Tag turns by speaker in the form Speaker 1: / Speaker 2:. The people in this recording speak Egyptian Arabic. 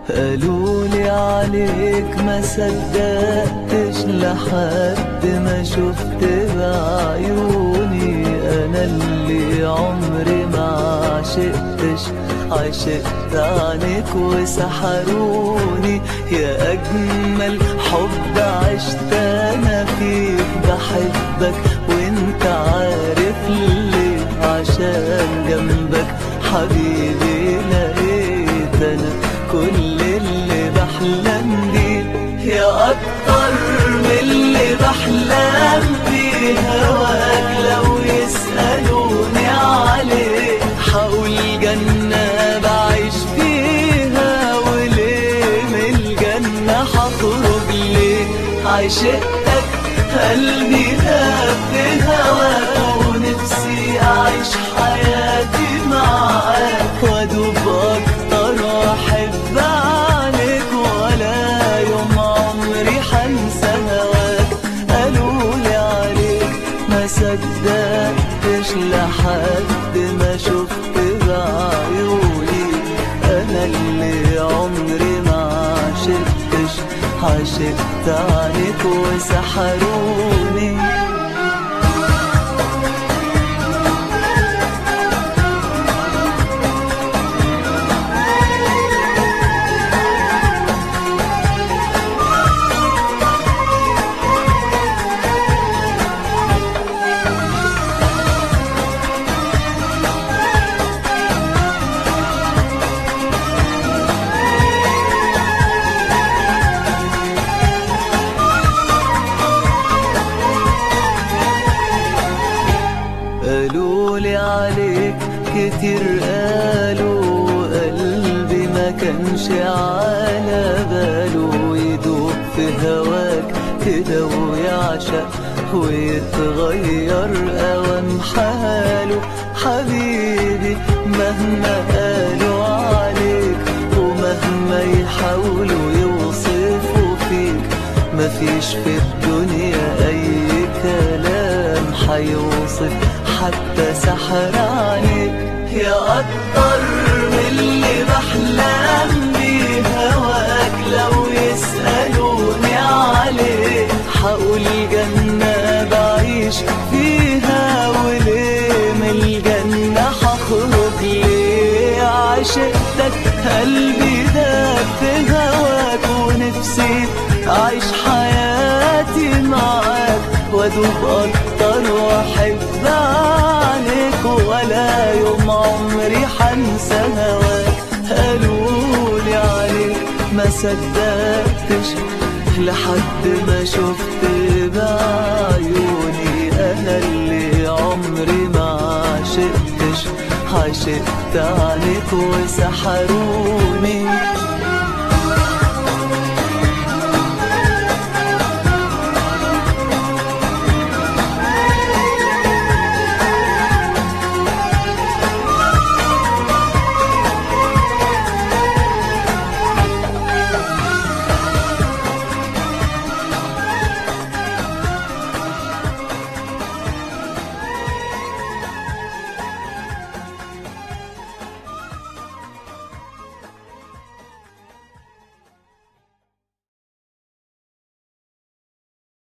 Speaker 1: قالولي عليك ما صدقتش لحد ما شفت بعيوني انا اللي عمري ما عشقتش عشقت عنك وسحروني يا اجمل حب عشت انا فيك بحبك وانت عارف ليه عشان جنبك حبيبي لقيت انا كل اللي بحلم بيه يا اكتر من اللي بحلم بيه هواك لو يسألوني عليه حقول جنة بعيش فيها وليه من الجنة هخرج ليه عشقتك قلبي داب في هواك ونفسي أعيش حياتي معاك وأدوب أكتر وأحب عنك ولا يوم عمري حنسى هواك قالولي عليك ما صدقتش لحد ما شفت بعيوني أنا اللي عمري ما عشقتش عشقت عنك وسحروني قالولي عليك كتير قالوا قلبي ما كانش على باله يدوب في هواك كده ويعشق ويتغير اوام حاله حبيبي مهما قالوا عليك ومهما يحاولوا يوصفوا فيك مفيش في الدنيا اي كلام حيوصف حتى سحر عليك يا أكتر من اللي بحلم بيه هواك لو يسألوني عليه حقول جنة بعيش فيها وليه من الجنة هخرج ليه عشقتك قلبي داب في هواك ونفسي أعيش حياتي معاك وأدوب أكتر وأحب عنك ولا يوم عمري حنسى هواك قالولي عليك ما صدقتش لحد ما شفت بعيوني أنا اللي عمري ما عشقتش عشقت عنك وسحروني